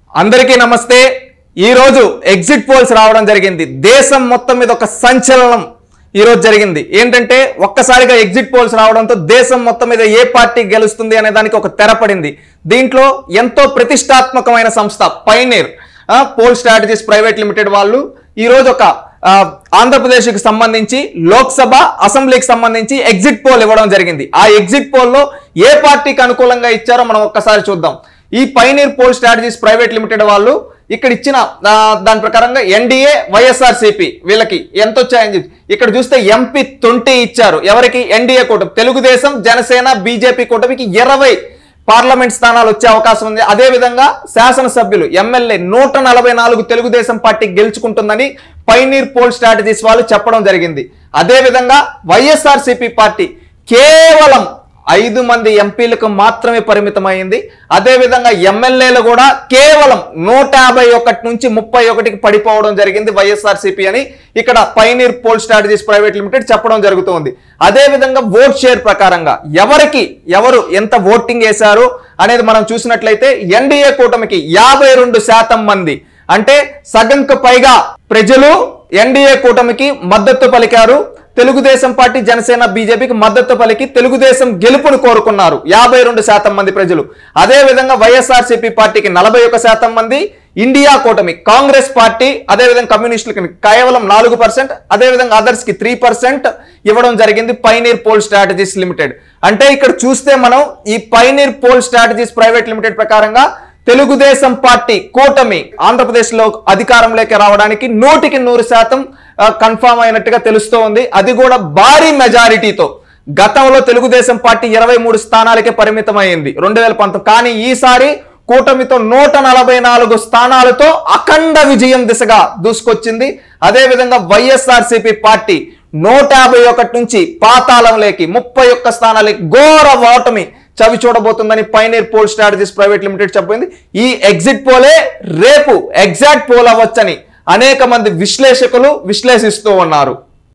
అందరికీ నమస్తే ఈ రోజు ఎగ్జిట్ పోల్స్ రావడం జరిగింది దేశం మొత్తం మీద ఒక సంచలనం ఈ రోజు జరిగింది ఏంటంటే ఒక్కసారిగా ఎగ్జిట్ పోల్స్ రావడంతో దేశం మొత్తం మీద ఏ పార్టీ గెలుస్తుంది అనే దానికి ఒక తెర పడింది దీంట్లో ఎంతో ప్రతిష్టాత్మకమైన సంస్థ Pioneer Poll Strategies Private Limited వాళ్ళు ఈ రోజు ఒక ఆ, ఆంధ్రప్రదేశ్కి సంబంధించి లోక్సభ అసెంబ్లీకి సంబంధించి ఎగ్జిట్ పోల్ ఇవ్వడం జరిగింది ఆ ఎగ్జిట్ పోల్లో ఏ పార్టీకి అనుకూలంగా ఇచ్చారో మనం ఒక్కసారి చూద్దాం ఈ Pioneer Poll Strategies Private Limited వాళ్ళు ఇక్కడ ఇచ్చిన ఆ, దాని ప్రకారంగా ఎన్డీఏ వైఎస్ఆర్ సిపి వీళ్ళకి ఎంత వచ్చాయని చెప్పి ఇక్కడ చూస్తే ఎంపీ ట్వంటీ ఇచ్చారు ఎవరికి ఎన్డీఏ కూటమి తెలుగుదేశం జనసేన బీజేపీ కూటమికి ఇరవై పార్లమెంట్ స్థానాలు వచ్చే అవకాశం ఉంది అదే విధంగా శాసనసభ్యులు ఎమ్మెల్యే నూట నలభై నాలుగు తెలుగుదేశం పార్టీ గెలుచుకుంటుందని పైనీర్ పోల్ స్ట్రాటజీస్ వాళ్ళు చెప్పడం జరిగింది అదే విధంగా వైఎస్ఆర్ పార్టీ కేవలం ఐదు మంది ఎంపీలకు మాత్రమే పరిమితమైంది అదే విధంగా ఎమ్మెల్యేలు కూడా కేవలం నూట యాభై ఒకటి నుంచి ముప్పై ఒకటికి పడిపోవడం జరిగింది వైఎస్ఆర్సీపీ అని ఇక్కడ Pioneer Poll Strategies Private Limited చెప్పడం జరుగుతోంది అదే విధంగా ఓట్ షేర్ ప్రకారంగా ఎవరికి ఎవరు ఎంత ఓటింగ్ వేశారు అనేది మనం చూసినట్లయితే ఎన్డీఏ కూటమికి యాభై రెండు శాతం మంది అంటే సగంకు పైగా ప్రజలు ఎన్డీఏ కూటమికి మద్దతు పలికారు తెలుగుదేశం పార్టీ జనసేన బీజేపీకి మద్దతు పలికి తెలుగుదేశం గెలుపును కోరుకున్నారు యాభై రెండు శాతం మంది ప్రజలు అదే విధంగా వైఎస్ఆర్సీపీ పార్టీకి నలభై ఒక శాతం మంది ఇండియా కూటమి కాంగ్రెస్ పార్టీ అదే విధంగా కమ్యూనిస్టులకి కేవలం నాలుగు పర్సెంట్ అదే విధంగా అదర్స్ కి త్రీ పర్సెంట్ ఇవ్వడం జరిగింది పైనీర్ పోల్ స్ట్రాటజీస్ లిమిటెడ్ అంటే ఇక్కడ చూస్తే మనం ఈ Pioneer Poll Strategies Private Limited ప్రకారంగా తెలుగుదేశం పార్టీ కూటమి ఆంధ్రప్రదేశ్ లో అధికారంలోకి రావడానికి నూటికి నూరు శాతం కన్ఫామ్ అయినట్టుగా తెలుస్తోంది అది కూడా భారీ మెజారిటీతో గతంలో తెలుగుదేశం పార్టీ ఇరవై మూడు స్థానాలకే పరిమితమైంది రెండు వేల పంతొమ్మిది కానీ ఈసారి కూటమితో నూట నలభై నాలుగు స్థానాలతో అఖండ విజయం దిశగా దూసుకొచ్చింది అదే విధంగా వైఎస్ఆర్సీపీ పార్టీ నూట యాభై ఒకటి నుంచి పాతాళంలోకి ముప్పై ఒక్క స్థానాలకి ఘోర ఓటమి చవి చూడబోతుందని Pioneer Poll Strategies Private Limited చెప్పింది ఈ ఎగ్జిట్ పోలే రేపు ఎగ్జాక్ట్ పోల్ అవ్వచ్చని అనేక మంది విశ్లేషకులు విశ్లేషిస్తూ ఉన్నారు